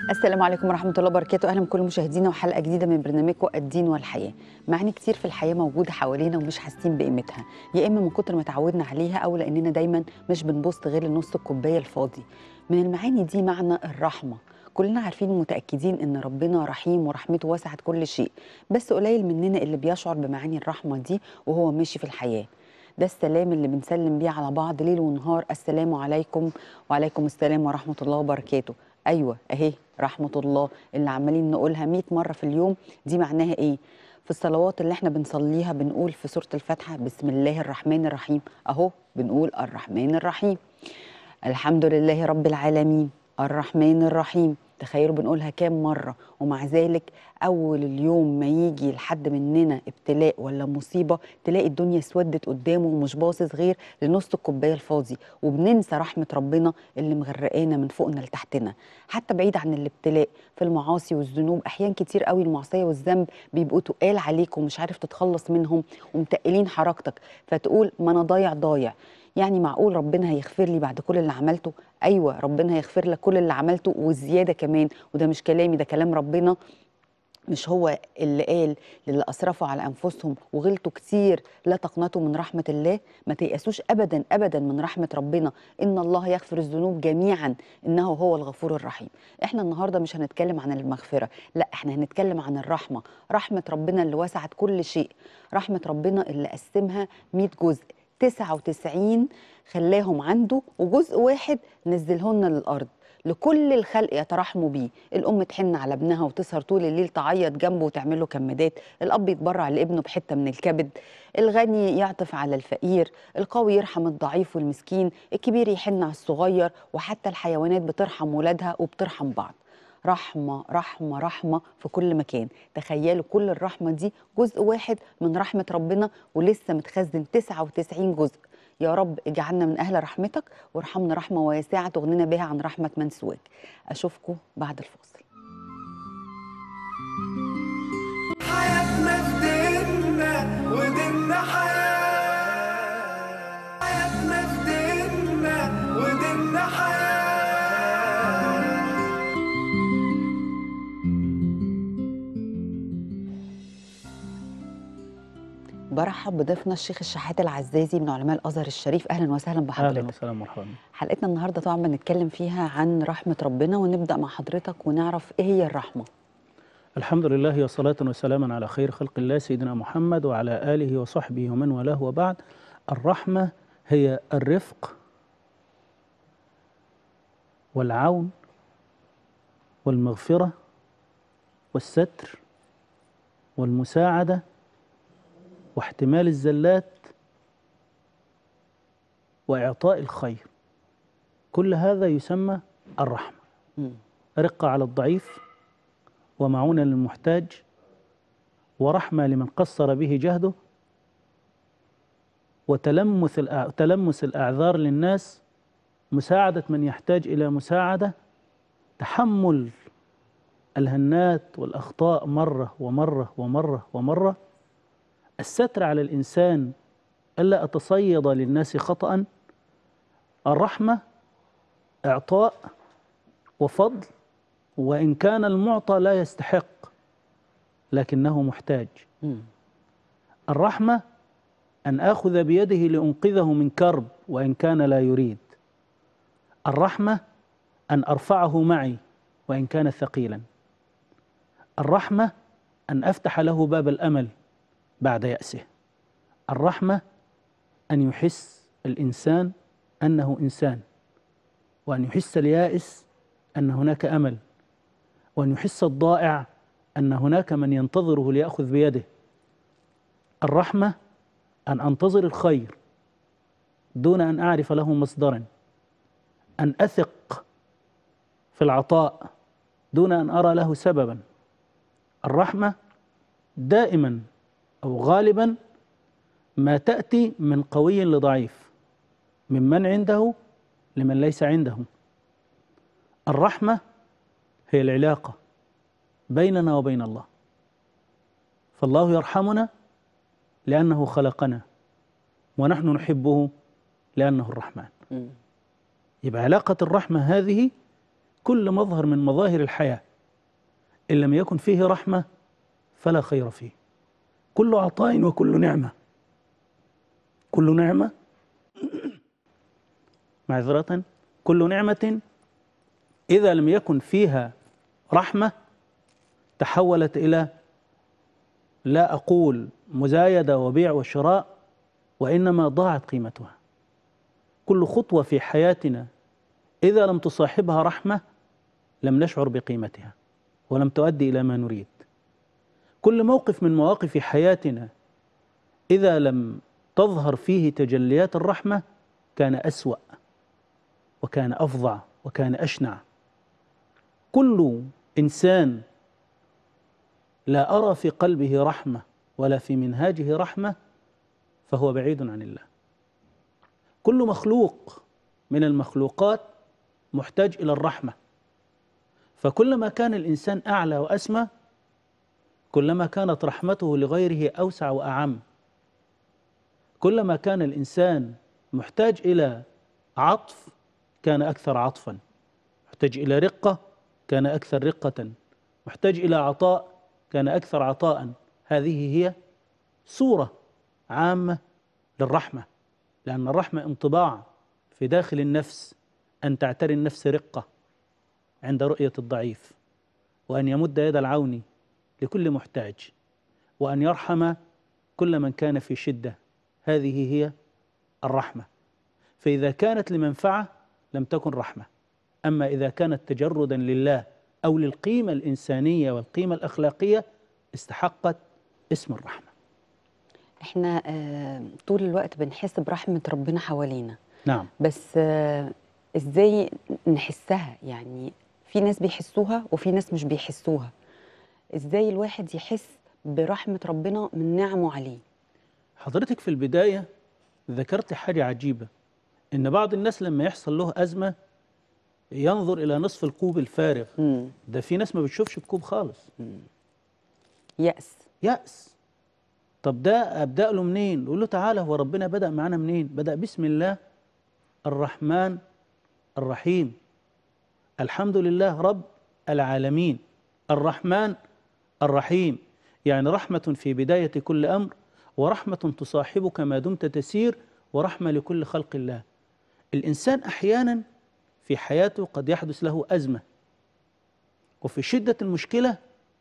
السلام عليكم ورحمة الله وبركاته أهلا بكل مشاهدينا وحلقة جديدة من برنامجكم الدين والحياة معاني كتير في الحياة موجودة حوالينا ومش حاسين بقيمتها يا إما من كتر ما تعودنا عليها أو لأننا دايما مش بنبص غير لنص الكوباية الفاضي من المعاني دي معنى الرحمة كلنا عارفين ومتأكدين إن ربنا رحيم ورحمته وسعت كل شيء بس قليل مننا اللي بيشعر بمعاني الرحمة دي وهو ماشي في الحياة ده السلام اللي بنسلم بيه على بعض ليل ونهار السلام عليكم وعليكم السلام ورحمة الله وبركاته أيوة أهي رحمة الله اللي عمالين نقولها 100 مرة في اليوم دي معناها إيه؟ في الصلوات اللي احنا بنصليها بنقول في سورة الفاتحة بسم الله الرحمن الرحيم أهو بنقول الرحمن الرحيم الحمد لله رب العالمين الرحمن الرحيم تخيلوا بنقولها كام مرة ومع ذلك أول اليوم ما يجي لحد مننا ابتلاء ولا مصيبة تلاقي الدنيا اسودت قدامه ومش باصص غير لنص الكوباية الفاضي وبننسى رحمة ربنا اللي مغرقانا من فوقنا لتحتنا حتى بعيد عن الابتلاء في المعاصي والذنوب أحيان كتير قوي المعصية والذنب بيبقوا تقال عليك ومش عارف تتخلص منهم ومتقلين حركتك فتقول ما أنا ضايع ضايع يعني معقول ربنا هيغفر لي بعد كل اللي عملته ايوه ربنا هيغفر لك كل اللي عملته والزياده كمان وده مش كلامي ده كلام ربنا مش هو اللي قال للي اسرفوا على انفسهم وغلطوا كتير لا تقنطوا من رحمه الله ما تيأسوش ابدا ابدا من رحمه ربنا ان الله يغفر الذنوب جميعا انه هو الغفور الرحيم احنا النهارده مش هنتكلم عن المغفره لا احنا هنتكلم عن الرحمه رحمه ربنا اللي وسعت كل شيء رحمه ربنا اللي قسمها 100 جزء 99 خلاهم عنده وجزء واحد نزلهن للارض لكل الخلق يترحموا بيه الام تحن على ابنها وتسهر طول الليل تعيط جنبه وتعمل له كمادات الاب يتبرع لابنه بحته من الكبد الغني يعطف على الفقير القوي يرحم الضعيف والمسكين الكبير يحن على الصغير وحتى الحيوانات بترحم ولادها وبترحم بعض رحمة رحمة رحمة في كل مكان تخيلوا كل الرحمة دي جزء واحد من رحمة ربنا ولسه متخزن 99 جزء يا رب اجعلنا من أهل رحمتك وارحمنا رحمة واسعة تغنينا بها عن رحمة من سواك أشوفكم بعد الفاصل حياتنا في ديننا وديننا حياة حياتنا في ديننا وديننا حياة برحب بضيفنا الشيخ الشحات العزازي من علماء الازهر الشريف اهلا وسهلا اهلا بحضرتك وسهلا مرحبا حلقتنا النهارده طبعا بنتكلم فيها عن رحمه ربنا ونبدا مع حضرتك ونعرف ايه هي الرحمه الحمد لله وصلاة وسلاما على خير خلق الله سيدنا محمد وعلى آله وصحبه ومن والاه وبعد الرحمة هي الرفق والعون والمغفرة والستر والمساعدة واحتمال الزلات وإعطاء الخير كل هذا يسمى الرحمة مم. رقة على الضعيف ومعونة للمحتاج ورحمة لمن قصر به جهده وتلمس الأع- تلمس الأعذار للناس مساعدة من يحتاج إلى مساعدة تحمل الهنات والأخطاء مرة ومرة ومرة ومرة الستر على الإنسان ألا أتصيد للناس خطأ الرحمة إعطاء وفضل وإن كان المعطى لا يستحق لكنه محتاج مم. الرحمة أن آخذ بيده لأنقذه من كرب وإن كان لا يريد الرحمة أن أرفعه معي وإن كان ثقيلا الرحمة أن أفتح له باب الأمل بعد يأسه الرحمة أن يحس الإنسان أنه إنسان وأن يحس اليائس أن هناك أمل وأن يحس الضائع أن هناك من ينتظره ليأخذ بيده الرحمة أن أنتظر الخير دون أن أعرف له مصدرا أن أثق في العطاء دون أن أرى له سببا الرحمة دائما أو غالبا ما تأتي من قوي لضعيف ممن عنده لمن ليس عنده الرحمة هي العلاقة بيننا وبين الله فالله يرحمنا لأنه خلقنا ونحن نحبه لأنه الرحمن مم. يبقى علاقة الرحمة هذه كل مظهر من مظاهر الحياة إن لم يكن فيه رحمة فلا خير فيه كل عطاء وكل نعمة كل نعمة معذرة كل نعمة إذا لم يكن فيها رحمة تحولت إلى لا أقول مزايدة وبيع وشراء وإنما ضاعت قيمتها كل خطوة في حياتنا إذا لم تصاحبها رحمة لم نشعر بقيمتها ولم تؤدي إلى ما نريد كل موقف من مواقف حياتنا إذا لم تظهر فيه تجليات الرحمة كان أسوأ وكان أفظع وكان أشنع كل إنسان لا أرى في قلبه رحمة ولا في منهاجه رحمة فهو بعيد عن الله كل مخلوق من المخلوقات محتاج إلى الرحمة فكلما كان الإنسان أعلى وأسمى كلما كانت رحمته لغيره أوسع وأعم كلما كان الإنسان محتاج إلى عطف كان أكثر عطفا محتاج إلى رقة كان أكثر رقة محتاج إلى عطاء كان أكثر عطاء هذه هي صورة عامة للرحمة لأن الرحمة انطباع في داخل النفس أن تعتري النفس رقة عند رؤية الضعيف وأن يمد يد العون لكل محتاج وأن يرحم كل من كان في شدة هذه هي الرحمة فإذا كانت لمنفعة لم تكن رحمة أما إذا كانت تجردا لله أو للقيمة الإنسانية والقيمة الأخلاقية استحقت اسم الرحمة احنا آه، طول الوقت بنحس برحمة ربنا حوالينا نعم بس آه، ازاي نحسها يعني في ناس بيحسوها وفي ناس مش بيحسوها ازاي الواحد يحس برحمة ربنا من نعمه عليه حضرتك في البداية ذكرت حاجة عجيبة إن بعض الناس لما يحصل له أزمة ينظر إلى نصف الكوب الفارغ مم. ده في ناس ما بتشوفش الكوب خالص يأس يأس طب ده أبدأ له منين؟ يقول له تعالى هو ربنا بدأ معانا منين؟ بدأ بسم الله الرحمن الرحيم الحمد لله رب العالمين الرحمن الرحيم يعني رحمة في بداية كل أمر ورحمة تصاحبك ما دمت تسير ورحمة لكل خلق الله الإنسان أحيانا في حياته قد يحدث له أزمة وفي شدة المشكلة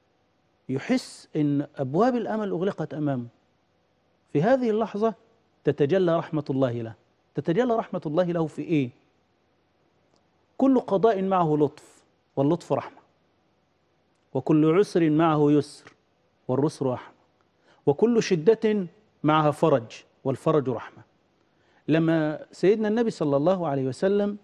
يحس ان ابواب الامل اغلقت امامه في هذه اللحظه تتجلى رحمه الله له تتجلى رحمه الله له في ايه كل قضاء معه لطف واللطف رحمه وكل عسر معه يسر والرسر رحمه وكل شده معها فرج والفرج رحمه لما سيدنا النبي صلى الله عليه وسلم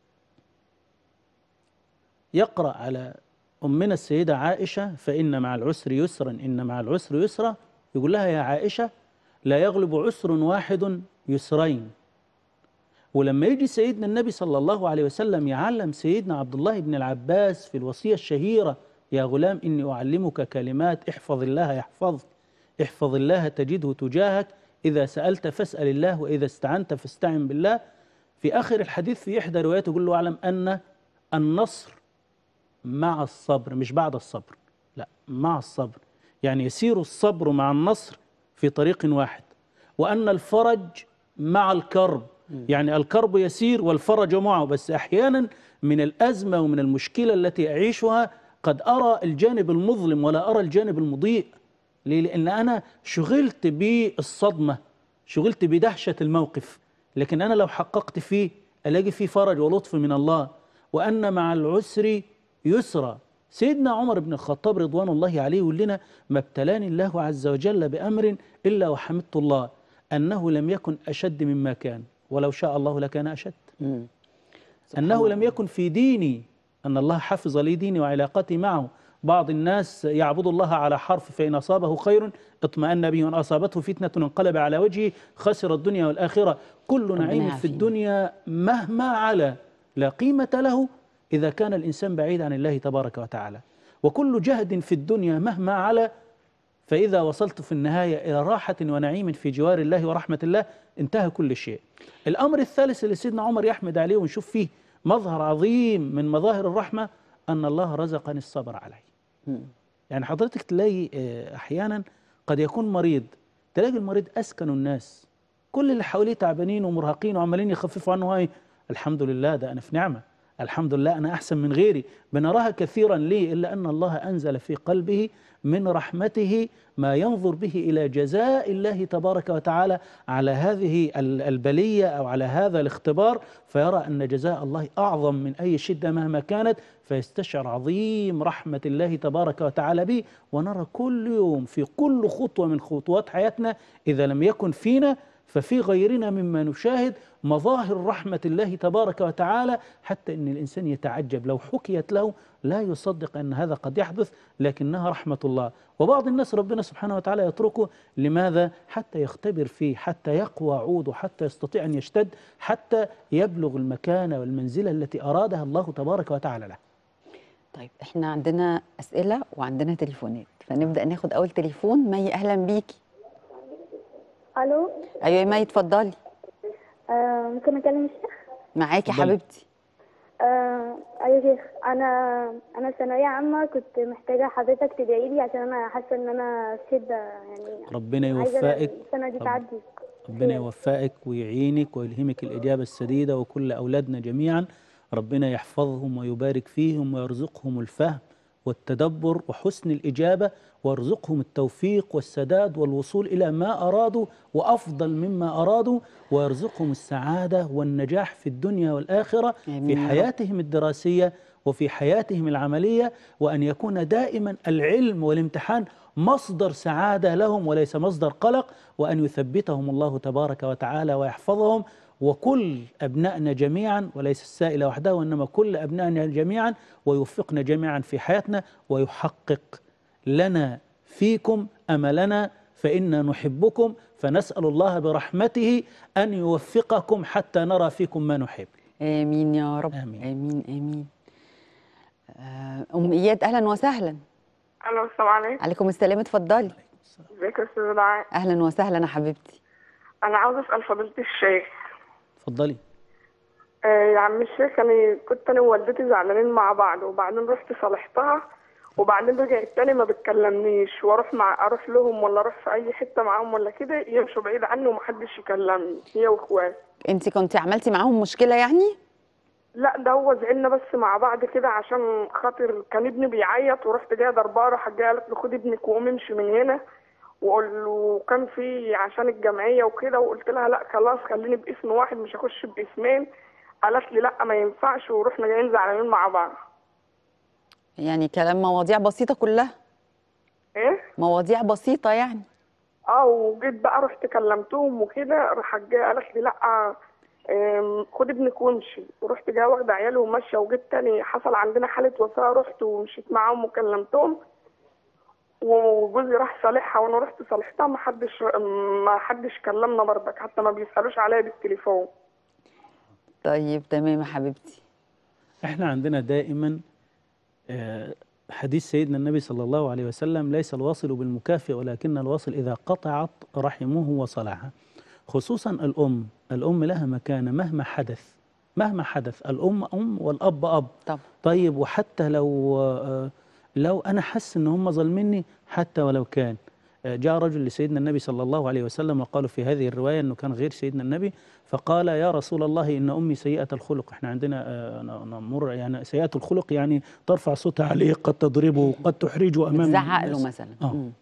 يقرا على أمنا السيدة عائشة فإن مع العسر يسرا إن مع العسر يسرا يقول لها يا عائشة لا يغلب عسر واحد يسرين ولما يجي سيدنا النبي صلى الله عليه وسلم يعلم سيدنا عبد الله بن العباس في الوصية الشهيرة يا غلام إني أعلمك كلمات احفظ الله يحفظك احفظ الله تجده تجاهك إذا سألت فاسأل الله وإذا استعنت فاستعن بالله في آخر الحديث في إحدى رواياته يقول له اعلم أن النصر مع الصبر مش بعد الصبر لا مع الصبر يعني يسير الصبر مع النصر في طريق واحد وأن الفرج مع الكرب يعني الكرب يسير والفرج معه بس أحيانا من الأزمة ومن المشكلة التي أعيشها قد أرى الجانب المظلم ولا أرى الجانب المضيء ليه؟ لأن أنا شغلت بالصدمة شغلت بدهشة الموقف لكن أنا لو حققت فيه ألاقي فيه فرج ولطف من الله وأن مع العسر يسرا سيدنا عمر بن الخطاب رضوان الله عليه يقول لنا ما ابتلاني الله عز وجل بأمر إلا وحمدت الله أنه لم يكن أشد مما كان ولو شاء الله لكان أشد مم. سبحان أنه لم الله. يكن في ديني أن الله حفظ لي ديني وعلاقتي معه بعض الناس يعبد الله على حرف فإن أصابه خير اطمأن به وإن أصابته فتنة انقلب على وجهه خسر الدنيا والآخرة كل نعيم في يعافينا. الدنيا مهما على لا قيمة له إذا كان الإنسان بعيد عن الله تبارك وتعالى وكل جهد في الدنيا مهما على فإذا وصلت في النهاية إلى راحة ونعيم في جوار الله ورحمة الله انتهى كل شيء الأمر الثالث اللي سيدنا عمر يحمد عليه ونشوف فيه مظهر عظيم من مظاهر الرحمة أن الله رزقني الصبر عليه مم. يعني حضرتك تلاقي آه، أحيانا قد يكون مريض تلاقي المريض أسكن الناس كل اللي حواليه تعبانين ومرهقين وعمالين يخففوا عنه هاي الحمد لله ده أنا في نعمة الحمد لله أنا أحسن من غيري بنراها كثيرا ليه إلا أن الله أنزل في قلبه من رحمته ما ينظر به إلى جزاء الله تبارك وتعالى على هذه ال- البلية أو على هذا الاختبار فيرى أن جزاء الله أعظم من أي شدة مهما كانت فيستشعر عظيم رحمة الله تبارك وتعالى به ونرى كل يوم في كل خطوة من خطوات حياتنا إذا لم يكن فينا ففي غيرنا مما نشاهد مظاهر رحمة الله تبارك وتعالى حتى أن الإنسان يتعجب لو حكيت له لا يصدق أن هذا قد يحدث لكنها رحمة الله وبعض الناس ربنا سبحانه وتعالى يتركه لماذا؟ حتى يختبر فيه حتى يقوى عوده حتى يستطيع أن يشتد حتى يبلغ المكانة والمنزلة التي أرادها الله تبارك وتعالى له طيب احنا عندنا اسئله وعندنا تليفونات فنبدا ناخد اول تليفون مي اهلا بيكي الو ايوه يا مي اتفضلي آه ممكن اكلم الشيخ معاكي اتفضلي. حبيبتي آه ايوه يا شيخ انا انا ثانويه عامه كنت محتاجه حضرتك تدعي لي عشان انا حاسه ان انا في شده يعني ربنا عايزه يوفقك السنه دي رب- تعدي ربنا يوفقك ويعينك ويلهمك الإجابة السديدة وكل أولادنا جميعا ربنا يحفظهم ويبارك فيهم ويرزقهم الفهم والتدبر وحسن الإجابة ويرزقهم التوفيق والسداد والوصول إلى ما أرادوا وأفضل مما أرادوا ويرزقهم السعادة والنجاح في الدنيا والآخرة آمين في يا رب. حياتهم الدراسية وفي حياتهم العملية وأن يكون دائما العلم والامتحان مصدر سعادة لهم وليس مصدر قلق وأن يثبتهم الله تبارك وتعالى ويحفظهم وكل أبنائنا جميعا وليس السائلة وحده وإنما كل أبنائنا جميعا ويوفقنا جميعا في حياتنا ويحقق لنا فيكم أملنا فإنا نحبكم فنسأل الله برحمته أن يوفقكم حتى نرى فيكم ما نحب امين يا رب آمين. امين امين آه، ام اياد اهلا وسهلا الو السلام عليكم عليكم السلام اتفضلي ازيك يا استاذ دعاء اهلا وسهلا يا حبيبتي انا عاوزه اسال فضيله الشيخ اتفضلي آه يا عم الشيخ انا كنت انا ووالدتي زعلانين مع بعض وبعدين رحت صالحتها وبعدين رجعت تاني ما بتكلمنيش واروح مع اروح لهم ولا اروح في اي حته معاهم ولا كده يمشوا بعيد عني ومحدش يكلمني هي واخواتي انت كنتي عملتي معاهم مشكله يعني لا ده هو زعلنا بس مع بعض كده عشان خاطر كان ابني بيعيط ورحت جايه ضرباه راحت جايه قالت له خد ابنك وقوم امشي من هنا وقول له كان في عشان الجمعيه وكده وقلت لها لا خلاص خليني باسم واحد مش هخش باسمين قالت لي لا ما ينفعش ورحنا جايين زعلانين مع بعض يعني كلام مواضيع بسيطه كلها ايه مواضيع بسيطه يعني اه وجيت بقى رحت كلمتهم وكده راحت جايه قالت لي لا آم، خد ابنك وامشي ورحت جايه واخده عيالي وماشيه وجيت تاني حصل عندنا حاله وفاه رحت ومشيت معاهم وكلمتهم وجوزي راح صالحها وانا رحت صالحتها ما حدش ما حدش كلمنا برضك حتى ما بيسالوش عليا بالتليفون طيب تمام يا حبيبتي احنا عندنا دائما آه، حديث سيدنا النبي صلى الله عليه وسلم ليس الواصل بالمكافئ ولكن الواصل إذا قطعت رحمه وصلها خصوصا الأم الأم لها مكانة مهما حدث مهما حدث الأم أم والأب أب طب طيب وحتى لو آه، لو أنا حس إن هم ظلمني حتى ولو كان آه، جاء رجل لسيدنا النبي صلى الله عليه وسلم وقالوا في هذه الرواية أنه كان غير سيدنا النبي فقال يا رسول الله إن أمي سيئة الخلق إحنا عندنا آه، ن- نمر يعني سيئة الخلق يعني ترفع صوتها عليه قد تضربه قد تحرجه أمام بتزعق الناس. له مثلا آه. مم.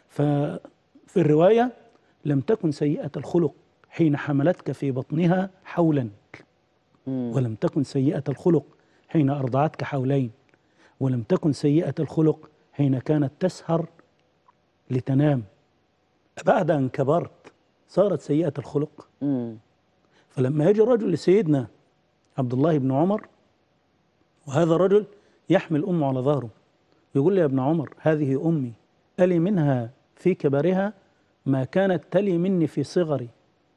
ففي الرواية لم تكن سيئة الخلق حين حملتك في بطنها حولا مم. ولم تكن سيئة الخلق حين أرضعتك حولين ولم تكن سيئة الخلق حين كانت تسهر لتنام بعد أن كبرت صارت سيئة الخلق مم. فلما يجي الرجل لسيدنا عبد الله بن عمر وهذا الرجل يحمل أمه على ظهره يقول لي يا ابن عمر هذه أمي ألي منها في كبرها ما كانت تلي مني في صغري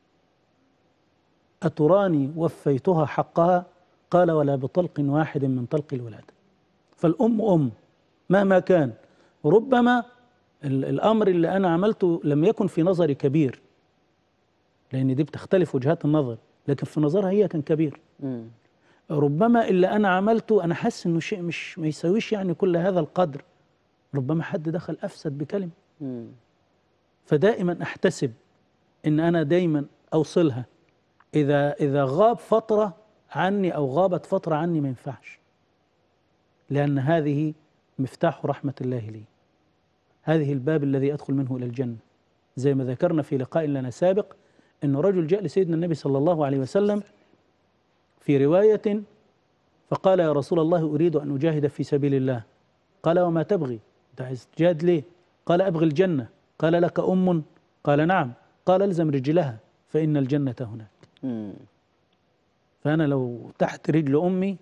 أتراني وفيتها حقها قال ولا بطلق واحد من طلق الولادة فالأم أم مهما كان ربما ال- الأمر اللي أنا عملته لم يكن في نظري كبير لأن دي بتختلف وجهات النظر لكن في نظرها هي كان كبير مم. ربما اللي انا عملته انا حاسس انه شيء مش ما يساويش يعني كل هذا القدر ربما حد دخل افسد بكلمه مم. فدائما احتسب ان انا دايما اوصلها اذا اذا غاب فتره عني او غابت فتره عني ما ينفعش لان هذه مفتاح رحمه الله لي هذه الباب الذي ادخل منه الى الجنه زي ما ذكرنا في لقاء لنا سابق انه رجل جاء لسيدنا النبي صلى الله عليه وسلم في روايه فقال يا رسول الله اريد ان اجاهد في سبيل الله قال وما تبغي انت عايز تجاهد ليه قال ابغي الجنه قال لك ام قال نعم قال الزم رجلها فان الجنه هناك مم. فأنا لو تحت رجل أمي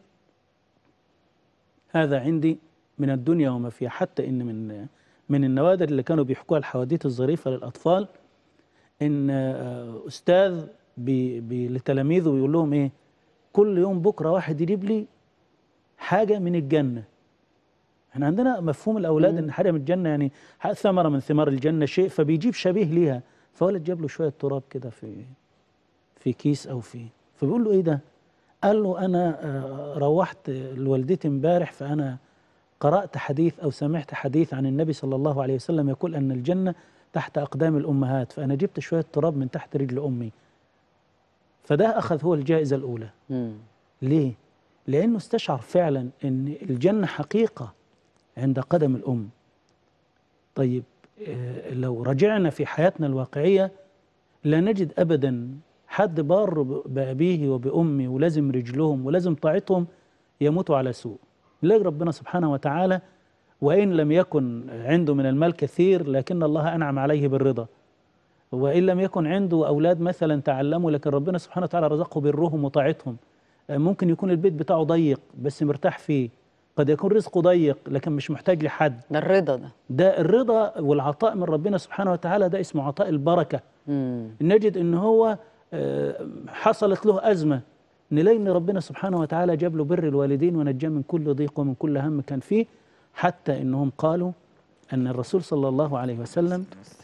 هذا عندي من الدنيا وما فيها حتى إن من من النوادر اللي كانوا بيحكوها الحواديت الظريفة للأطفال إن آه، أستاذ بي بي لتلاميذه بيقول لهم إيه كل يوم بكرة واحد يجيب لي حاجة من الجنة احنا عندنا مفهوم الأولاد إن حاجة من الجنة يعني ح- ثمرة من ثمار الجنة شيء فبيجيب شبيه ليها فولد جاب له شوية تراب كده في في كيس او في فبيقول له ايه ده قال له انا آه، روحت لوالدتي امبارح فانا قرات حديث او سمعت حديث عن النبي صلى الله عليه وسلم يقول ان الجنه تحت اقدام الامهات فانا جبت شويه تراب من تحت رجل امي فده اخذ هو الجائزه الاولى مم. ليه لانه استشعر فعلا ان الجنه حقيقه عند قدم الام طيب آه، لو رجعنا في حياتنا الواقعيه لا نجد ابدا حد بار ب- بابيه وبامه ولازم رجلهم ولازم طاعتهم يموتوا على سوء نلاقي ربنا سبحانه وتعالى وان لم يكن عنده من المال كثير لكن الله انعم عليه بالرضا وان لم يكن عنده اولاد مثلا تعلموا لكن ربنا سبحانه وتعالى رزقه برهم وطاعتهم آه، ممكن يكون البيت بتاعه ضيق بس مرتاح فيه قد يكون رزقه ضيق لكن مش محتاج لحد ده الرضا ده ده الرضا والعطاء من ربنا سبحانه وتعالى ده اسمه عطاء البركه مم. نجد ان هو آه، حصلت له ازمه نلاقي ان ربنا سبحانه وتعالى جاب له بر الوالدين ونجاه من كل ضيق ومن كل هم كان فيه حتى انهم قالوا ان الرسول صلى الله عليه وسلم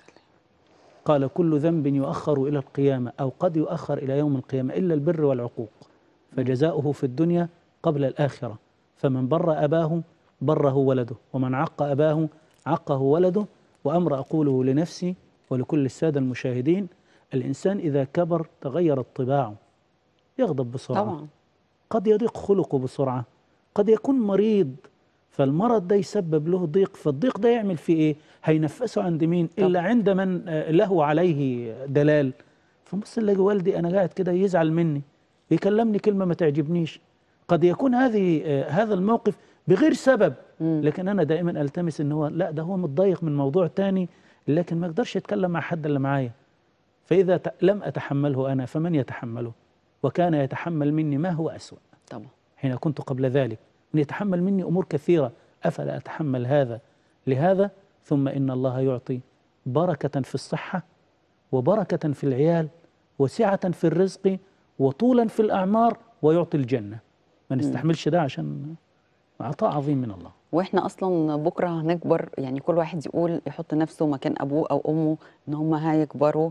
قال كل ذنب يؤخر الى القيامه او قد يؤخر الى يوم القيامه الا البر والعقوق فجزاؤه في الدنيا قبل الاخره فمن بر اباه بره ولده ومن عق اباه عقه ولده وامر اقوله لنفسي ولكل الساده المشاهدين الانسان اذا كبر تغيرت طباعه يغضب بسرعه طبعا قد يضيق خلقه بسرعة قد يكون مريض فالمرض ده يسبب له ضيق فالضيق ده يعمل فيه ايه هينفسه عند مين الا عند من آه، له عليه دلال فبص نلاقي والدي انا قاعد كده يزعل مني يكلمني كلمة ما تعجبنيش قد يكون هذه آه، هذا الموقف بغير سبب لكن انا دائما التمس ان هو لا ده هو متضايق من موضوع تاني لكن ما يقدرش يتكلم مع حد اللي معايا فاذا ت- لم اتحمله انا فمن يتحمله وكان يتحمل مني ما هو اسوأ طبعا حين كنت قبل ذلك أن يتحمل مني أمور كثيرة أفلا أتحمل هذا لهذا ثم إن الله يعطي بركة في الصحة وبركة في العيال وسعة في الرزق وطولا في الأعمار ويعطي الجنة ما نستحملش ده عشان عطاء عظيم من الله واحنا اصلا بكره هنكبر يعني كل واحد يقول يحط نفسه مكان ابوه او امه ان هم هيكبروا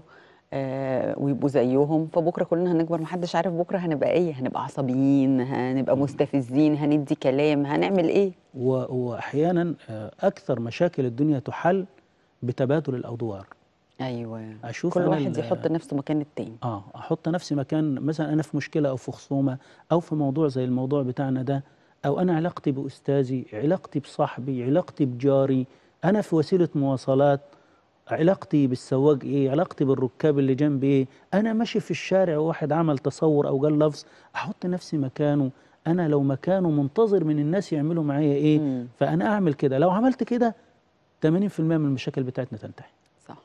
آه ويبقوا زيهم فبكره كلنا هنكبر محدش عارف بكره هنبقى ايه هنبقى عصبيين هنبقى مستفزين هندي كلام هنعمل ايه و- وأحيانا آه، أكثر مشاكل الدنيا تحل بتبادل الأدوار ايوه أشوف كل أنا واحد ال- يحط نفسه مكان التاني اه احط نفسي مكان مثلا انا في مشكله او في خصومه او في موضوع زي الموضوع بتاعنا ده او انا علاقتي باستاذي علاقتي بصاحبي علاقتي بجاري انا في وسيله مواصلات علاقتي بالسواق ايه علاقتي بالركاب اللي جنبي ايه انا ماشي في الشارع وواحد عمل تصور او قال لفظ احط نفسي مكانه انا لو مكانه منتظر من الناس يعملوا معايا ايه مم. فانا اعمل كده لو عملت كده 80% من المشاكل بتاعتنا تنتهي صح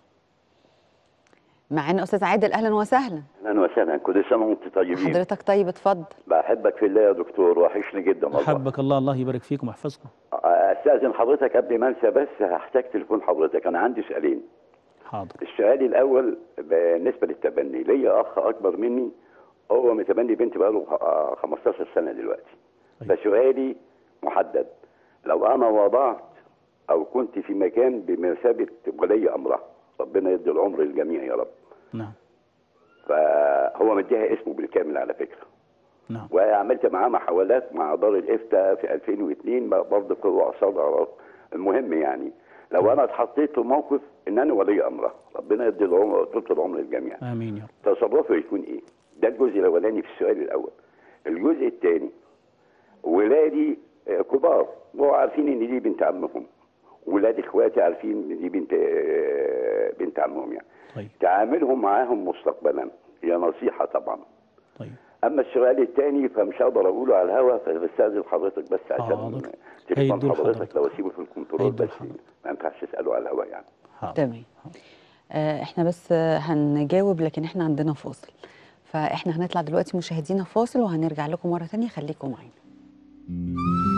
معانا استاذ عادل اهلا وسهلا اهلا وسهلا كل سنه وانتم طيبين حضرتك طيب اتفضل بحبك في الله يا دكتور وحشني جدا والله حبك الله الله يبارك فيكم ويحفظكم استاذن حضرتك قبل ما انسى بس هحتاج تليفون حضرتك انا عندي سؤالين حاضر السؤال الاول بالنسبه للتبني ليا اخ اكبر مني هو متبني بنتي بقاله آه، 15 سنه دلوقتي طيب. فسؤالي محدد لو انا وضعت او كنت في مكان بمثابه ولي امرها ربنا يدي العمر للجميع يا رب نعم فهو مديها اسمه بالكامل على فكره نعم وعملت معاه محاولات مع دار الافتاء في 2002 برضه في رؤساء دارات المهم يعني لو انا اتحطيت في موقف ان انا ولي امره ربنا يدي العمر طول العمر للجميع امين يا رب تصرفه يكون ايه؟ ده الجزء الاولاني في السؤال الاول. الجزء الثاني ولادي آه، كبار وعارفين ان دي بنت عمهم. ولاد اخواتي عارفين ان دي بنت آه، بنت عمهم يعني. طيب تعاملهم معاهم مستقبلا هي نصيحه طبعا. طيب اما السؤال الثاني فمش هقدر اقوله على الهوا فبستاذن حضرتك بس عشان حاضر. تليفون هيدوا حضرتك لحضرتك. لو اسيبه في الكنترول هيدوا بس لحضرتك. ما ينفعش تساله على الهوا يعني. حاضر تمام آه، احنا بس آه، هنجاوب لكن احنا عندنا فاصل فاحنا هنطلع دلوقتي مشاهدينا فاصل وهنرجع لكم مرة تانية خليكم معانا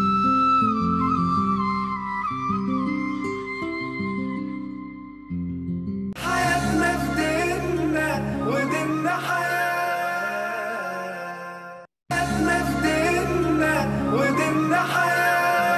حياتنا في ديننا وديننا حياة حياتنا في ديننا وديننا حياة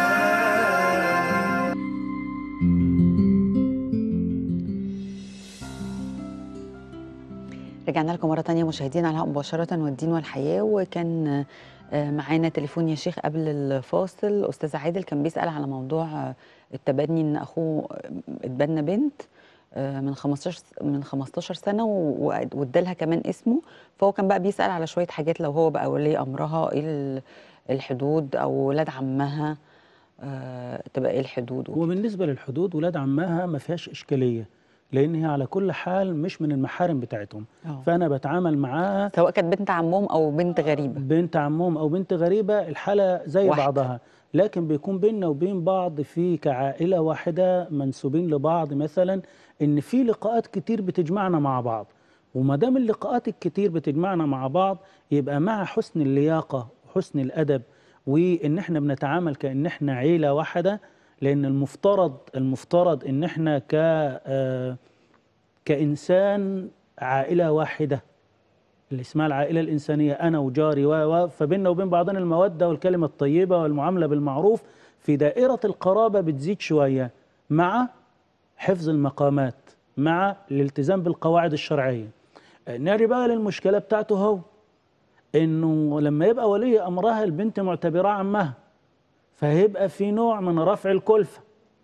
رجعنا لكم مرة تانية مشاهدينا على الهواء مباشرة والدين والحياة وكان آه، معانا تليفون يا شيخ قبل الفاصل أستاذ عادل كان بيسأل على موضوع آه، التبني إن أخوه آه، اتبنى بنت آه، من 15 س- من 15 سنة و- و- وادالها كمان اسمه فهو كان بقى بيسأل على شوية حاجات لو هو بقى ولي أمرها إيه ال- الحدود أو ولاد عمها آه، تبقى إيه الحدود هو وكده. بالنسبه للحدود ولاد عمها ما فيهاش اشكاليه لان هي على كل حال مش من المحارم بتاعتهم آه. فانا بتعامل معاها سواء كانت بنت عمهم أو بنت غريبة بنت عمهم او بنت غريبه الحاله زي واحدة. بعضها لكن بيكون بيننا وبين بعض في كعائله واحده منسوبين لبعض مثلا ان في لقاءات كتير بتجمعنا مع بعض وما دام اللقاءات الكتير بتجمعنا مع بعض يبقى مع حسن اللياقه وحسن الادب وان احنا بنتعامل كان احنا عيله واحده لان المفترض المفترض ان احنا ك آه، كانسان عائله واحده اللي اسمها العائلة الإنسانية أنا وجاري و و فبيننا وبين بعضنا المودة والكلمة الطيبة والمعاملة بالمعروف في دائرة القرابة بتزيد شوية مع حفظ المقامات مع الالتزام بالقواعد الشرعية نرجع بقى للمشكلة بتاعته هو إنه لما يبقى ولي أمرها البنت معتبرة عمها فهيبقى في نوع من رفع الكلفة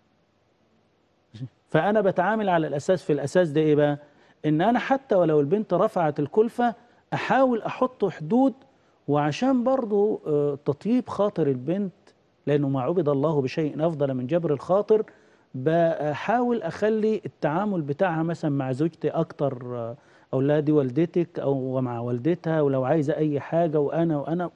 فأنا بتعامل على الأساس في الأساس ده إيه بقى؟ إن أنا حتى ولو البنت رفعت الكلفة أحاول أحط حدود وعشان برضو آه، تطيب خاطر البنت لأنه ما عبد الله بشيء أفضل من جبر الخاطر بحاول أخلي التعامل بتاعها مثلا مع زوجتي أكتر آه، أولادي والدتك أو مع والدتها ولو عايزة أي حاجة وأنا وأنا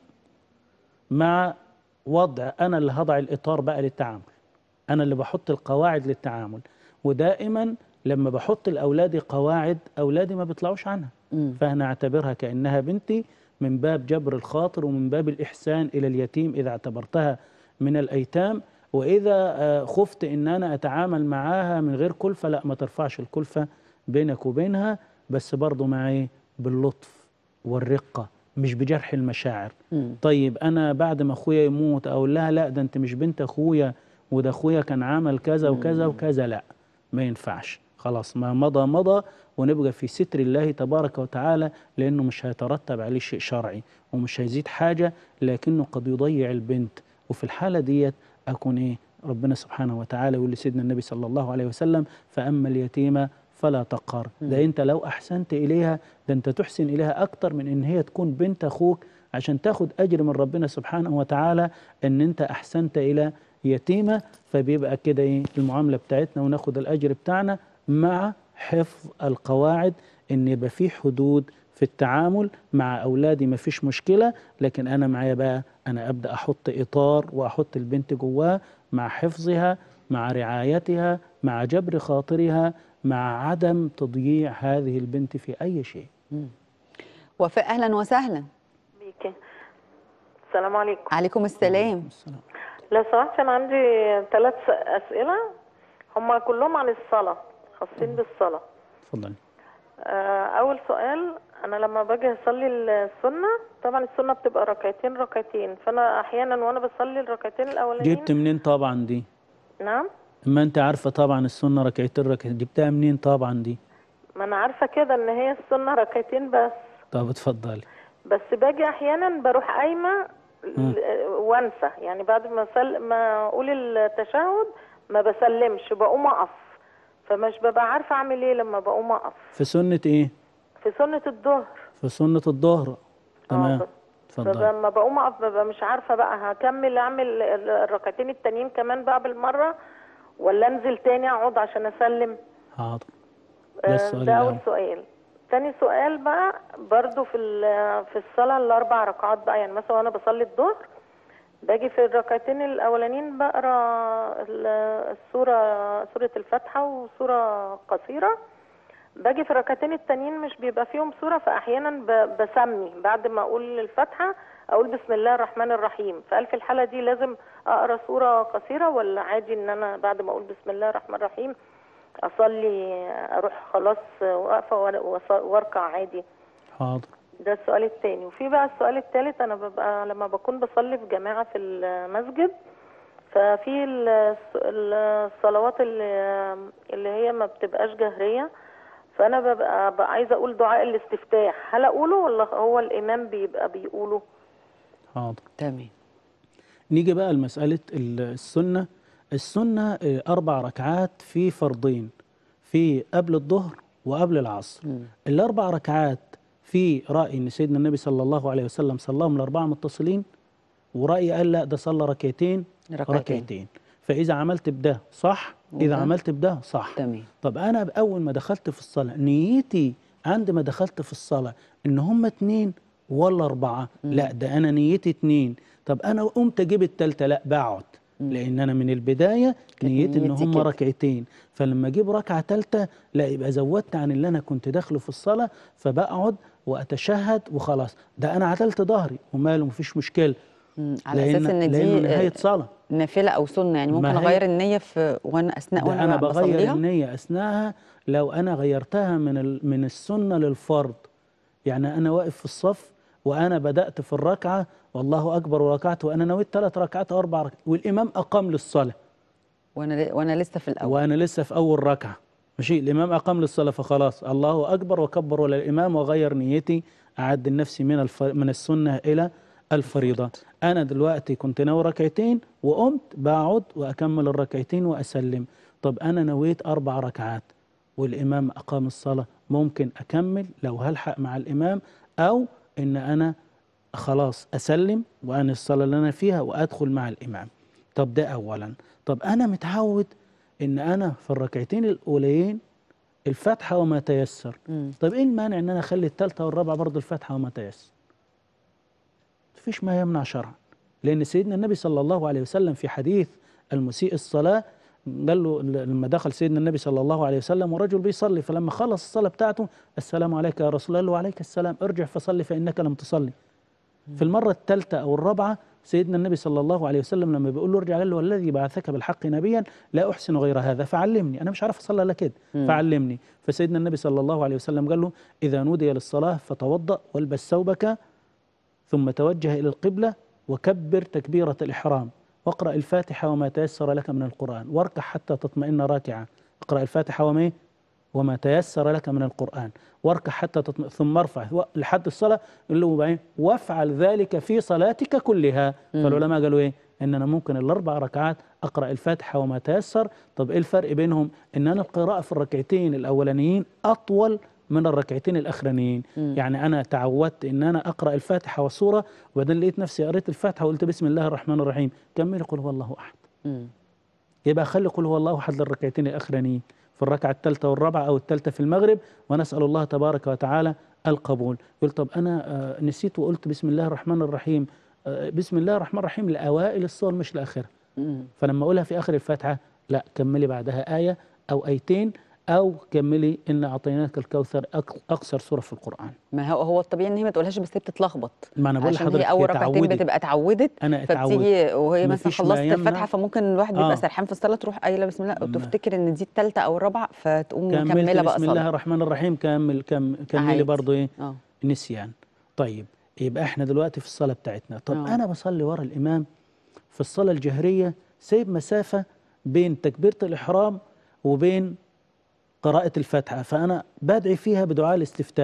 مع وضع أنا اللي هضع الإطار بقى للتعامل أنا اللي بحط القواعد للتعامل ودائما لما بحط لأولادي قواعد أولادي ما بيطلعوش عنها مم. فأنا أعتبرها كأنها بنتي من باب جبر الخاطر ومن باب الإحسان إلى اليتيم إذا اعتبرتها من الأيتام وإذا آه، خفت إن أنا أتعامل معاها من غير كلفة لا ما ترفعش الكلفة بينك وبينها بس برضو مع إيه باللطف والرقة مش بجرح المشاعر مم. طيب انا بعد ما اخويا يموت اقول لها لا ده انت مش بنت اخويا وده اخويا كان عمل كذا وكذا وكذا لا ما ينفعش خلاص ما مضى مضى ونبقى في ستر الله تبارك وتعالى لانه مش هيترتب عليه شيء شرعي ومش هيزيد حاجه لكنه قد يضيع البنت وفي الحاله ديت اكون ايه ربنا سبحانه وتعالى يقول لسيدنا النبي صلى الله عليه وسلم فاما اليتيمه فلا تقهر ده انت لو احسنت اليها ده انت تحسن اليها اكتر من ان هي تكون بنت اخوك عشان تاخد اجر من ربنا سبحانه وتعالى ان انت احسنت الى يتيمه فبيبقى كده ايه المعامله بتاعتنا وناخد الاجر بتاعنا مع حفظ القواعد ان يبقى في حدود في التعامل مع اولادي ما فيش مشكله لكن انا معايا بقى انا ابدا احط اطار واحط البنت جواه مع حفظها مع رعايتها مع جبر خاطرها مع عدم تضييع هذه البنت في اي شيء وفاء أهلا وسهلا بيكي السلام عليكم عليكم السلام السلام. لو سمحت انا عندي ثلاث اسئله هما كلهم عن الصلاه خاصين بالصلاه اتفضلي آه، اول سؤال انا لما باجي اصلي السنه طبعا السنه بتبقى ركعتين ركعتين فانا احيانا وانا بصلي الركعتين الاولانيين جبت منين طبعا دي نعم ما انت عارفه طبعا السنه ركعتين ركعتين جبتها منين طبعا دي ما انا عارفه كده ان هي السنه ركعتين بس طب اتفضلي بس باجي احيانا بروح قايمه مم. ل- وانسى يعني بعد ما سل... ما اقول التشهد ما بسلمش بقوم اقف فمش ببقى عارفه اعمل ايه لما بقوم اقف في سنة إيه؟ في سنه الظهر في سنة الظهر تمام ب- اتفضل لما بقوم اقف ببقى مش عارفه بقى هكمل اعمل ال- الركعتين التانيين كمان بقى بالمره ولا انزل تاني اقعد عشان اسلم حاضر ده آه، السؤال ده اول الأول سؤال تاني سؤال بقى برضو في ال- في الصلاه الاربع ركعات بقى يعني مثلا وانا بصلي الظهر باجي في الركعتين الاولانيين بقرا ال- السوره سوره الفاتحه وسوره قصيره باجي في الركعتين التانيين مش بيبقى فيهم سوره فاحيانا ب- بسمي بعد ما اقول الفاتحه اقول بسم الله الرحمن الرحيم فقال في الحاله دي لازم اقرا سوره قصيره ولا عادي ان انا بعد ما اقول بسم الله الرحمن الرحيم اصلي اروح خلاص واقفه وأ- وأص- واركع عادي حاضر ده السؤال التاني وفي بقى السؤال التالت انا ببقى لما بكون بصلي في جماعه في المسجد ففي ال- الصلوات اللي اللي هي ما بتبقاش جهريه فانا ببقى, ببقى عايزه اقول دعاء الاستفتاح هل اقوله ولا هو الامام بيبقى بيقوله حاضر تمام نيجي بقى لمسألة ال- السنة السنة آه، أربع ركعات في فرضين في قبل الظهر وقبل العصر الأربع ركعات في رأي إن سيدنا النبي صلى الله عليه وسلم صلاهم الأربعة متصلين ورأي قال لا ده صلى ركعتين ركعتين. ركعتين فإذا عملت بده صح إذا وده؟ عملت بده صح تمام طب انا اول ما دخلت في الصلاه نيتي عند ما دخلت في الصلاه ان هم اتنين ولا اربعه لا ده انا نيتي اتنين طب انا قمت اجيب التالتة لا بقعد لان انا من البدايه نيتي ان نيتي هم كده. ركعتين فلما اجيب ركعه تالتة لا يبقى زودت عن اللي انا كنت داخله في الصلاه فبقعد واتشهد وخلاص ده انا عدلت ظهري وماله مفيش مشكله مم. على لأن اساس ان لأنه دي نهايه آه، صلاه نافله او سنه يعني ممكن ما هي- اغير النيه في وانا اثناء ده وانا انا بغير بصليها النيه اثناءها لو انا غيرتها من ال- من السنه للفرض يعني انا واقف في الصف وانا بدات في الركعه والله اكبر وركعت وانا نويت ثلاث ركعات او اربع ركعات والامام اقام للصلاه وانا وانا لسه في الاول وانا لسه في اول ركعه ماشي الامام اقام للصلاه فخلاص الله اكبر وكبر ولا الامام وغير نيتي اعدل نفسي من الف... من السنه الى الفريضه انا دلوقتي كنت ناوي ركعتين وقمت بقعد واكمل الركعتين واسلم طب انا نويت اربع ركعات والامام اقام الصلاه ممكن اكمل لو هلحق مع الامام او ان انا خلاص اسلم وانا الصلاه اللي انا فيها وادخل مع الامام طب ده اولا طب انا متعود ان انا في الركعتين الاولين الفاتحه وما تيسر مم. طب ايه المانع ان انا اخلي الثالثه والرابعه برضه الفاتحه وما تيسر مفيش ما يمنع شرعا لان سيدنا النبي صلى الله عليه وسلم في حديث المسيء الصلاه قال له لما دخل سيدنا النبي صلى الله عليه وسلم ورجل بيصلي فلما خلص الصلاه بتاعته السلام عليك يا رسول الله قال له وعليك السلام ارجع فصلي فانك لم تصلي في المرة الثالثة أو الرابعة سيدنا النبي صلى الله عليه وسلم لما بيقول له ارجع قال له والذي بعثك بالحق نبيا لا أحسن غير هذا فعلمني أنا مش عارف أصلي إلا كده فعلمني فسيدنا النبي صلى الله عليه وسلم قال له إذا نودي للصلاة فتوضأ والبس ثوبك ثم توجه إلى القبلة وكبر تكبيرة الإحرام واقرأ الفاتحة وما تيسر لك من القرآن واركع حتى تطمئن راكعا اقرأ الفاتحة وما إيه؟ وما تيسر لك من القرآن واركع حتى تطمئن ثم ارفع و- لحد الصلاة يقول له بعدين وافعل ذلك في صلاتك كلها فالعلماء قالوا ايه ان انا ممكن الاربع ركعات اقرا الفاتحه وما تيسر طب ايه الفرق بينهم ان انا القراءه في الركعتين الاولانيين اطول من الركعتين الاخرانيين يعني انا تعودت ان انا اقرا الفاتحه والسوره وبعدين لقيت نفسي قريت الفاتحه وقلت بسم الله الرحمن الرحيم كملي قل هو الله احد مم. يبقى خلي قل هو الله احد للركعتين الاخرانيين في الركعه الثالثه والرابعه او الثالثه في المغرب ونسال الله تبارك وتعالى القبول يقول طب انا آه، نسيت وقلت بسم الله الرحمن الرحيم آه، بسم الله الرحمن الرحيم لاوائل الصور مش لاخرها مم. فلما اقولها في اخر الفاتحه لا كملي بعدها ايه او ايتين او كملي ان اعطيناك الكوثر أق- اقصر سوره في القران ما هو هو الطبيعي ان هي ما تقولهاش بس هي بتتلخبط ما انا بقول عشان هي لحضرتك اول هي ركعتين تعودت. بتبقى اتعودت انا اتعودت فبتيجي وهي مثلا مفيش ما خلصت يمنع. الفاتحه فممكن الواحد بيبقى آه. سرحان في الصلاه تروح قايله بسم الله ما- وتفتكر ان دي الثالثه او الرابعه فتقوم كملت مكمله بقى بسم الله صلاه الرحمن الرحيم كمل كم كملي عادي. برضه ايه اه نسيان طيب يبقى احنا دلوقتي في الصلاة بتاعتنا طب آه. أنا بصلي ورا الإمام في الصلاة الجهرية سايب مسافة بين تكبيرة الإحرام وبين قراءة الفاتحة فأنا بدعي فيها بدعاء الاستفتاح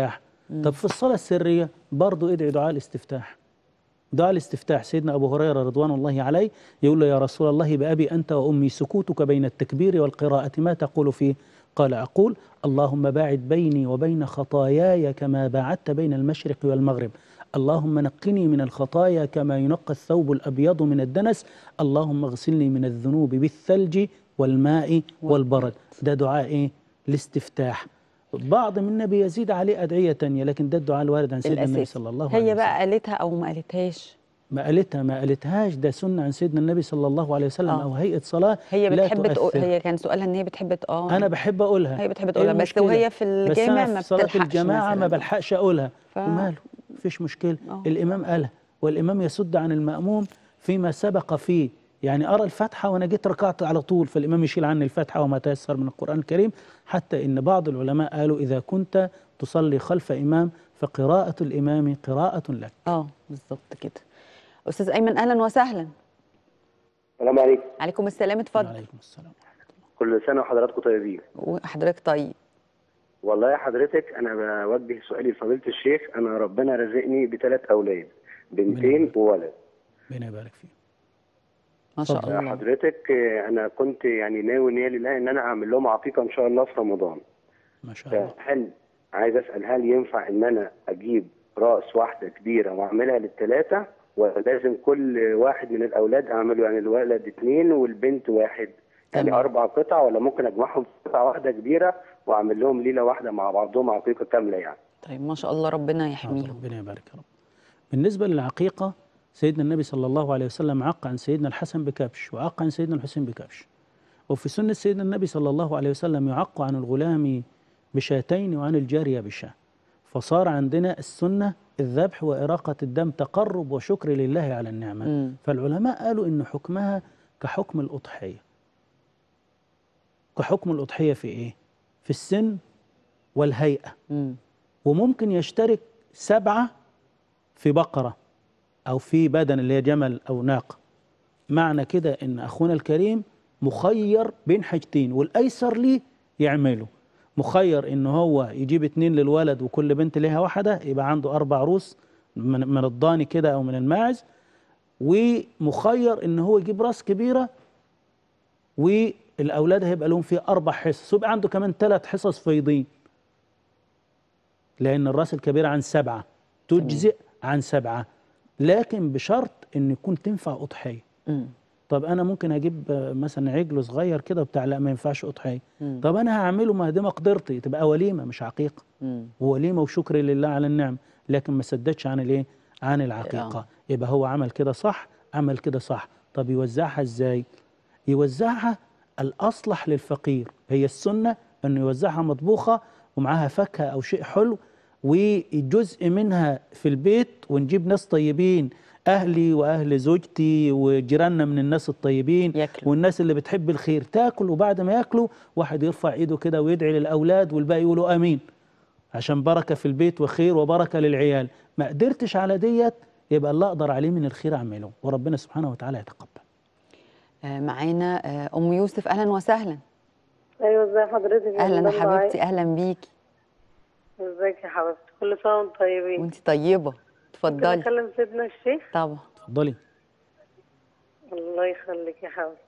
طب في الصلاة السرية برضو ادعي دعاء الاستفتاح دعاء الاستفتاح سيدنا أبو هريرة رضوان الله عليه يقول له يا رسول الله بأبي أنت وأمي سكوتك بين التكبير والقراءة ما تقول فيه قال أقول اللهم باعد بيني وبين خطاياي كما باعدت بين المشرق والمغرب اللهم نقني من الخطايا كما ينقى الثوب الأبيض من الدنس اللهم اغسلني من الذنوب بالثلج والماء والبرد ده دعاء إيه؟ الاستفتاح بعض منا بيزيد عليه أدعية تانية لكن ده الدعاء الوارد عن سيدنا النبي الاساسي صلى الله عليه هي وسلم بقى قالتها او ما قالتهاش ما قالتها ما قالتهاش ده سنة عن سيدنا النبي صلى الله عليه وسلم آه. أو هيئة صلاة هي لا بتحب تقول تؤثر. هي كان سؤالها ان هي بتحب ت- اه أنا بحب أقولها هي بتحب إيه تقولها بس المشكلة؟ وهي في بس الجامع أنا ما في صلاة بتلحقش الجماعة ما مثلاً. بلحقش أقولها ف- وماله مفيش مشكلة آه. الإمام قالها والإمام يسد عن المأموم فيما سبق فيه يعني أرى الفاتحة وأنا جيت ركعت على طول فالإمام يشيل عني الفاتحة وما تيسر من القرآن الكريم حتى إن بعض العلماء قالوا إذا كنت تصلي خلف إمام فقراءة الإمام قراءة لك اه بالظبط كده استاذ ايمن اهلا وسهلا السلام عليكم عليكم السلام اتفضل عليكم السلام كل سنة وحضراتكم طيبين وحضرتك طيب والله يا حضرتك أنا بوجه سؤالي لفضيلة الشيخ أنا ربنا رزقني بثلاث أولاد بنتين وولد ربنا يبارك فيه ما شاء اتفضل. الله حضرتك آه، أنا كنت يعني ناوي نية لله إن أنا أعمل لهم عقيقة إن شاء الله في رمضان ما شاء الله فهل عايز أسأل هل ينفع إن أنا أجيب رأس واحدة كبيرة وأعملها للثلاثة ولا لازم كل واحد من الأولاد أعمله يعني الولد اتنين والبنت واحد يعني تمام. أربع قطع ولا ممكن أجمعهم في قطعة واحدة كبيرة وأعمل لهم ليلة واحدة مع بعضهم عقيقة كاملة يعني طيب ما شاء الله ربنا حاضر، يحميهم ربنا يبارك يا رب بالنسبة للعقيقة سيدنا النبي صلى الله عليه وسلم عق عن سيدنا الحسن بكبش وعق عن سيدنا الحسين بكبش وفي سنة سيدنا النبي صلى الله عليه وسلم يعق عن الغلام بشاتين وعن الجارية بشاة فصار عندنا السنة الذبح وإراقة الدم تقرب وشكر لله على النعمة مم. فالعلماء قالوا إن حكمها كحكم الأضحية كحكم الأضحية في إيه؟ في السن والهيئة مم. وممكن يشترك سبعة في بقرة أو في بدن اللي هي جمل أو ناقة معنى كده إن أخونا الكريم مخير بين حاجتين والأيسر ليه يعمله مخير إن هو يجيب اتنين للولد وكل بنت ليها واحدة يبقى عنده أربع روس من, من الضاني كده أو من الماعز ومخير إن هو يجيب راس كبيرة والأولاد هيبقى لهم فيه أربع حصص ويبقى عنده كمان ثلاث حصص فيضين لأن الراس الكبيرة عن سبعة تجزئ عن سبعة لكن بشرط إن يكون تنفع أضحية مم. طب أنا ممكن أجيب آه، مثلا عجل صغير كده وبتاع لا ما ينفعش أضحية مم. طب أنا هعمله ما دي مقدرتي تبقى وليمة مش عقيقة مم. ووليمة وشكر لله على النعم لكن ما سددش عن الإيه عن العقيقة آه. يبقى هو عمل كده صح عمل كده صح طب يوزعها إزاي يوزعها الأصلح للفقير هي السنة أنه يوزعها مطبوخة ومعاها فاكهة أو شيء حلو وجزء منها في البيت ونجيب ناس طيبين أهلي وأهل زوجتي وجيراننا من الناس الطيبين ياكلوا. والناس اللي بتحب الخير تاكل وبعد ما ياكلوا واحد يرفع ايده كده ويدعي للأولاد والباقي يقولوا آمين عشان بركة في البيت وخير وبركة للعيال ما قدرتش على ديت يبقى اللي أقدر عليه من الخير أعمله وربنا سبحانه وتعالى يتقبل آه معانا آه ام يوسف اهلا وسهلا ايوه ازي حضرتك يا اهلا يا مدام دعاء؟ حبيبتي اهلا بيكي ازيك يا حبيبتي كل سنه وانتم طيبين وانت طيبه ممكن اتفضلي اكلم سيدنا الشيخ طبعا اتفضلي الله يخليك يا حبيبتي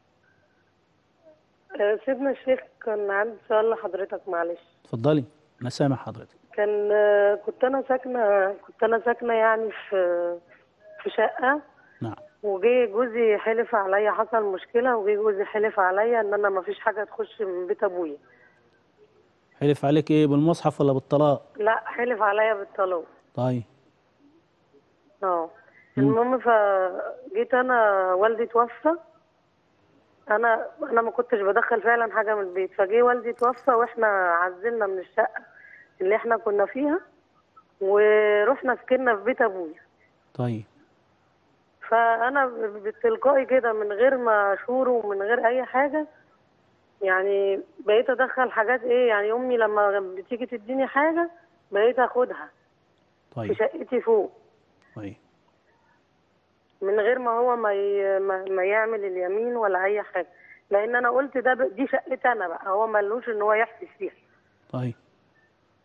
آه، سيدنا الشيخ كان عندي سؤال لحضرتك معلش اتفضلي أنا سامع حضرتك كان آه، كنت انا ساكنه كنت انا ساكنه يعني في في شقه نعم وجي جوزي حلف عليا حصل مشكله وجي جوزي حلف عليا ان انا ما فيش حاجه تخش من بيت ابويا حلف عليك ايه بالمصحف ولا بالطلاق لا حلف عليا بالطلاق طيب اه المهم فجيت انا والدي توفى انا انا ما كنتش بدخل فعلا حاجه من البيت فجه والدي توفى واحنا عزلنا من الشقه اللي احنا كنا فيها ورحنا سكننا في بيت ابويا طيب فانا بالتلقائي كده من غير ما اشوره ومن غير اي حاجه يعني بقيت ادخل حاجات ايه يعني امي لما بتيجي تديني حاجه بقيت اخدها في طيب شقتي فوق طيب من غير ما هو ما ي... ما, ما يعمل اليمين ولا اي حاجه لان انا قلت ده ب... دي شقتي انا بقى هو ملوش ان هو يحبس فيها طيب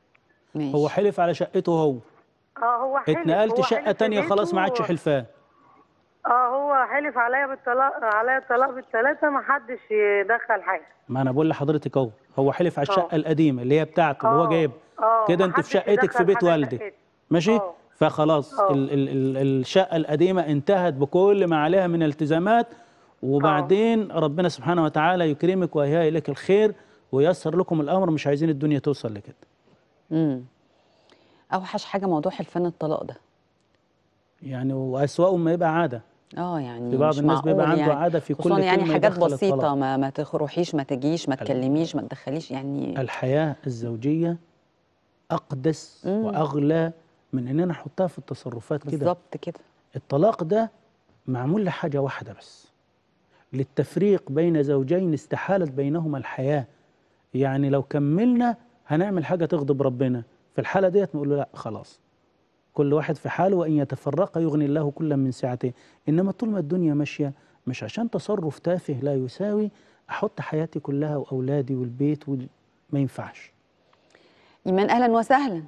ماشي. هو حلف على شقته هو اه هو حلف اتنقلت هو شقه حلف تانية في خلاص ما بيته. عادش حلفان اه هو حلف عليا بالطلاق عليا الطلاق بالثلاثه ما حدش يدخل حاجه ما انا بقول لحضرتك اهو هو حلف على اه. الشقه القديمه اللي هي بتاعته اللي هو اه. جايبها اه، كده انت في محدش شقتك في يدخل بيت حاجة والدك شقتي. ماشي اه. فخلاص اه. ال ال ال الشقه القديمه انتهت بكل ما عليها من التزامات وبعدين ربنا سبحانه وتعالى يكرمك ويهيئ لك الخير وييسر لكم الامر مش عايزين الدنيا توصل لكده امم اوحش حاجه موضوع حلفان الطلاق ده يعني واسوأ ما يبقى عاده اه يعني في بعض مش الناس بيبقى معقول عنده يعني عادة في كل خصوصاً يعني كلمة حاجات يدخل بسيطه الطلاق. ما ما تروحيش ما تجيش ما تكلميش ما تدخليش يعني الحياه الزوجيه اقدس مم. واغلى من ان انا احطها في التصرفات كده بالظبط كده الطلاق ده معمول لحاجة واحدة بس للتفريق بين زوجين استحالت بينهما الحياة يعني لو كملنا هنعمل حاجة تغضب ربنا في الحالة ديت نقول له لا خلاص كل واحد في حاله وإن يتفرق يغني الله كلا من سعته إنما طول ما الدنيا ماشية مش عشان تصرف تافه لا يساوي أحط حياتي كلها وأولادي والبيت وال... ما ينفعش ايمان اهلا وسهلا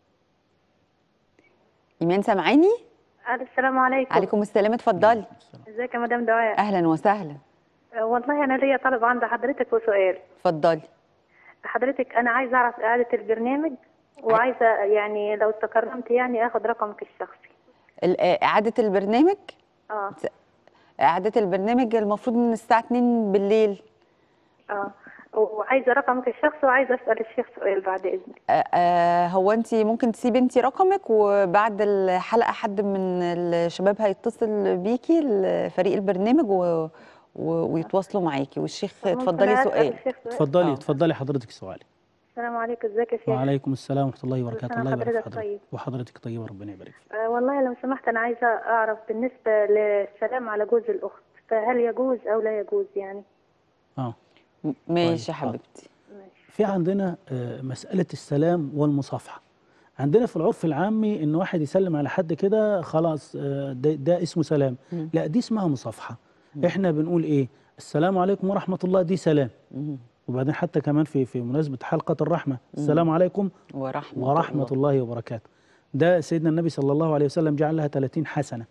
ايمان سامعاني السلام عليكم عليكم السلام اتفضلي ازيك يا مدام دعاء اهلا وسهلا آه، والله انا ليا طلب عند حضرتك وسؤال اتفضلي حضرتك انا عايزه اعرف اعاده البرنامج وعايزه يعني لو تكرمت يعني اخد رقمك الشخصي ال- آه، اعاده البرنامج اه اعاده البرنامج المفروض من الساعه 2 بالليل اه وعايزه رقمك الشخصي وعايزه اسال الشيخ سؤال بعد اذنك آه، آه، هو انت ممكن تسيبي انت رقمك وبعد الحلقه حد من الشباب هيتصل بيكي فريق البرنامج و... و... ويتواصلوا معاكي والشيخ ممكن اتفضلي أسأل سؤال الشيخ سؤال؟ اتفضلي آه. اتفضلي حضرتك سؤالي السلام عليكم ازيك يا شيخ وعليكم السلام ورحمة الله وبركاته سنة الله يبارك في حضرتك حضرتك طيب. وحضرتك طيبة ربنا يبارك فيك آه والله لو سمحت انا عايزه اعرف بالنسبه للسلام على جوز الاخت فهل يجوز او لا يجوز يعني اه م- ماشي يا طيب، حاضر. حبيبتي في عندنا آه، مسألة السلام والمصافحة عندنا في العرف العامي ان واحد يسلم على حد كده خلاص آه، ده, ده اسمه سلام مم. لا دي اسمها مصافحة احنا بنقول ايه السلام عليكم ورحمة الله دي سلام مم. وبعدين حتى كمان في في مناسبة حلقة الرحمة السلام عليكم ورحمه, ورحمة الله وبركاته ده سيدنا النبي صلى الله عليه وسلم جعل لها 30 حسنة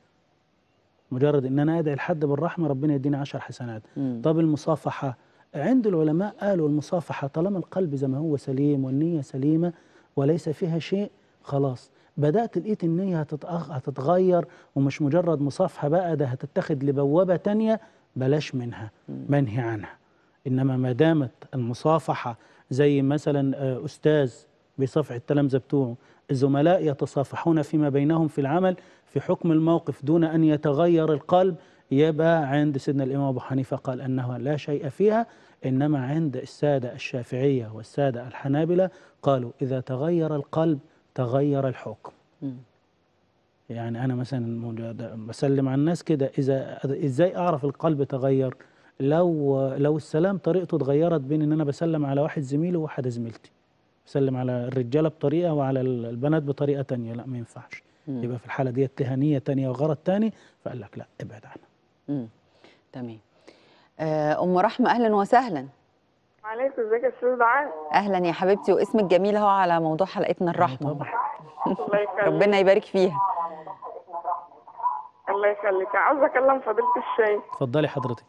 مجرد ان انا ادعي لحد بالرحمة ربنا يديني 10 حسنات مم. طب المصافحة عند العلماء قالوا المصافحة طالما القلب زي ما هو سليم والنية سليمة وليس فيها شيء خلاص بدأت لقيت النية هتتأخ... هتتغير ومش مجرد مصافحة بقى ده هتتخذ لبوابة تانية بلاش منها منهي عنها إنما ما دامت المصافحة زي مثلا آه، أستاذ بيصافح التلامذة بتوعه الزملاء يتصافحون فيما بينهم في العمل في حكم الموقف دون أن يتغير القلب يبقى عند سيدنا الإمام أبو حنيفة قال أنه لا شيء فيها إنما عند السادة الشافعية والسادة الحنابلة قالوا إذا تغير القلب تغير الحكم مم. يعني أنا مثلا موجود- بسلم على الناس كده إذا إزاي أعرف القلب تغير لو لو السلام طريقته اتغيرت بين إن أنا بسلم على واحد زميلي وواحدة زميلتي بسلم على الرجالة بطريقة وعلى البنات بطريقة تانية لا ما ينفعش مم. يبقى في الحالة دي اتهانية تانية وغرض تاني فقال لك لا ابعد عنها مم. تمام آه، ام رحمه اهلا وسهلا عليكم ازيك يا استاذ دعاء اهلا يا حبيبتي واسمك جميل اهو على موضوع حلقتنا الرحمه طبعا الله يخليك ربنا يبارك فيها الله يخليك عاوز اكلم فضيله الشيخ اتفضلي حضرتك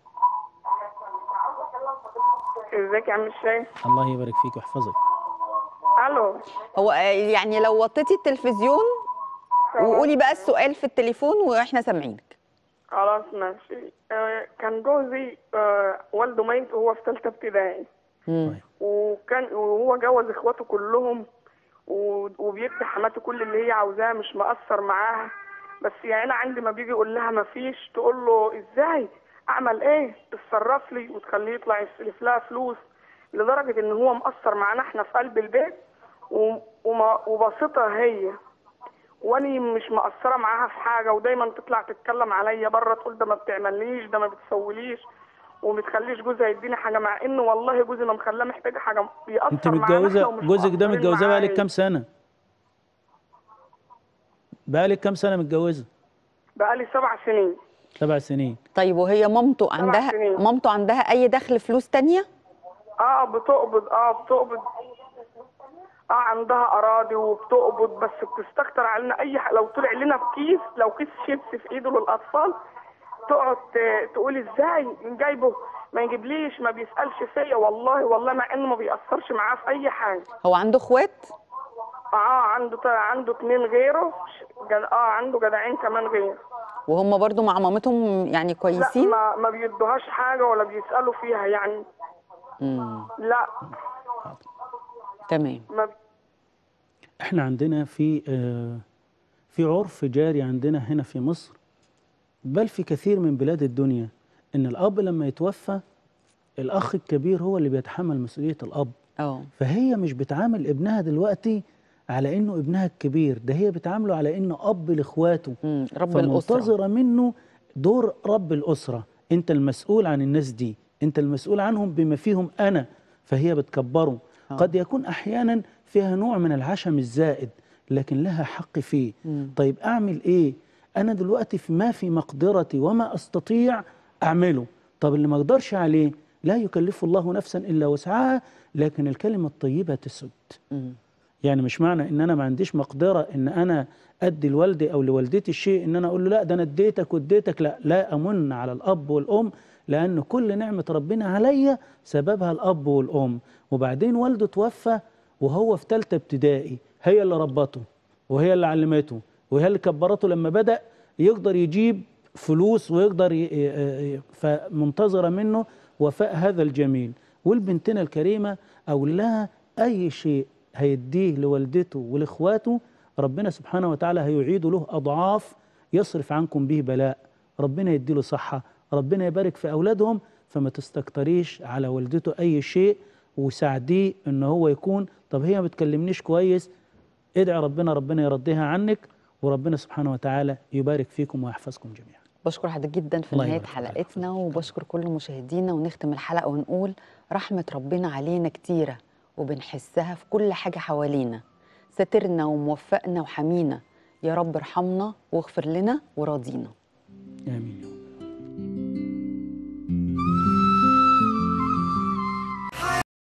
ازيك يا عم الشيخ الله يبارك فيك ويحفظك الو هو آه، يعني لو وطيتي التلفزيون وقولي بقى السؤال في التليفون واحنا سامعينك خلاص ماشي آه، كان جوزي آه، والده ميت وهو في ثالثه ابتدائي مم. وكان وهو جوز اخواته كلهم و- وبيدي حماته كل اللي هي عاوزاه مش مقصر معاها بس يعني انا عندي ما بيجي يقول لها ما فيش تقول له ازاي اعمل ايه تتصرف لي وتخليه يطلع يستلف لها فلوس لدرجه ان هو مقصر معانا احنا في قلب البيت و- وما- وبسيطها هي واني مش مقصره معاها في حاجه ودايما تطلع تتكلم عليا بره تقول ده ما بتعمليش ده ما بتسويليش وما بتخليش جوزها يديني حاجه مع انه والله جوزي ما مخلاه محتاجه حاجه بيأثر انت معانا إحنا متجوزه ومش جوزك ده مقصرين متجوزاه بقالك معاه. كام سنه بقالك كام سنه متجوزه بقالي سبع سنين سبع سنين طيب وهي مامته عندها سنين. مامته عندها اي دخل فلوس تانية اه بتقبض اه بتقبض اه عندها اراضي وبتقبض بس بتستكتر علينا اي حاجه لو طلع لنا في كيس لو كيس شيبسي في ايده للاطفال تقعد ت- تقول ازاي جايبه ما يجيبليش ما بيسالش فيا والله والله مع انه ما بيأثرش معاه في اي حاجه هو عنده اخوات اه عنده عنده اتنين غيره جد- اه عنده جدعين كمان غيره وهم برضو مع مامتهم يعني لا كويسين ما ما بيدوهاش حاجه ولا بيسالوا فيها يعني مم. لا تمام ما احنا عندنا في آه، في عرف جاري عندنا هنا في مصر بل في كثير من بلاد الدنيا ان الاب لما يتوفى الاخ الكبير هو اللي بيتحمل مسؤوليه الاب اه فهي مش بتعامل ابنها دلوقتي على انه ابنها الكبير ده هي بتعامله على انه اب لاخواته مم. رب الاسره فمنتظره منه دور رب الاسره انت المسؤول عن الناس دي انت المسؤول عنهم بما فيهم انا فهي بتكبره آه. قد يكون احيانا فيها نوع من العشم الزائد لكن لها حق فيه مم. طيب اعمل ايه انا دلوقتي في ما في مقدرتي وما استطيع اعمله طب اللي ما اقدرش عليه لا يكلف الله نفسا الا وسعها لكن الكلمه الطيبه تسد مم. يعني مش معنى ان انا ما عنديش مقدره ان انا ادي لوالدي او لوالدتي الشيء ان انا اقول له لا ده انا اديتك واديتك لا لا امن على الاب والام لان كل نعمه ربنا عليا سببها الاب والام وبعدين والده توفى وهو في ثالثه ابتدائي هي اللي ربته وهي اللي علمته وهي اللي كبرته لما بدا يقدر يجيب فلوس ويقدر ي... ي- ي- فمنتظره منه وفاء هذا الجميل والبنتنا الكريمه اقول لها اي شيء هيديه لوالدته ولاخواته ربنا سبحانه وتعالى هيعيد له اضعاف يصرف عنكم به بلاء ربنا يديله صحه ربنا يبارك في اولادهم فما تستكتريش على والدته اي شيء وساعديه ان هو يكون طب هي ما بتكلمنيش كويس ادعي ربنا ربنا يرضيها عنك وربنا سبحانه وتعالى يبارك فيكم ويحفظكم جميعا بشكر حضرتك جدا في الله نهايه يبارك فيك. حلقتنا وبشكر كل مشاهدينا ونختم الحلقه ونقول رحمه ربنا علينا كتيره وبنحسها في كل حاجه حوالينا ساترنا وموفقنا وحمينا يا رب ارحمنا واغفر لنا وراضينا امين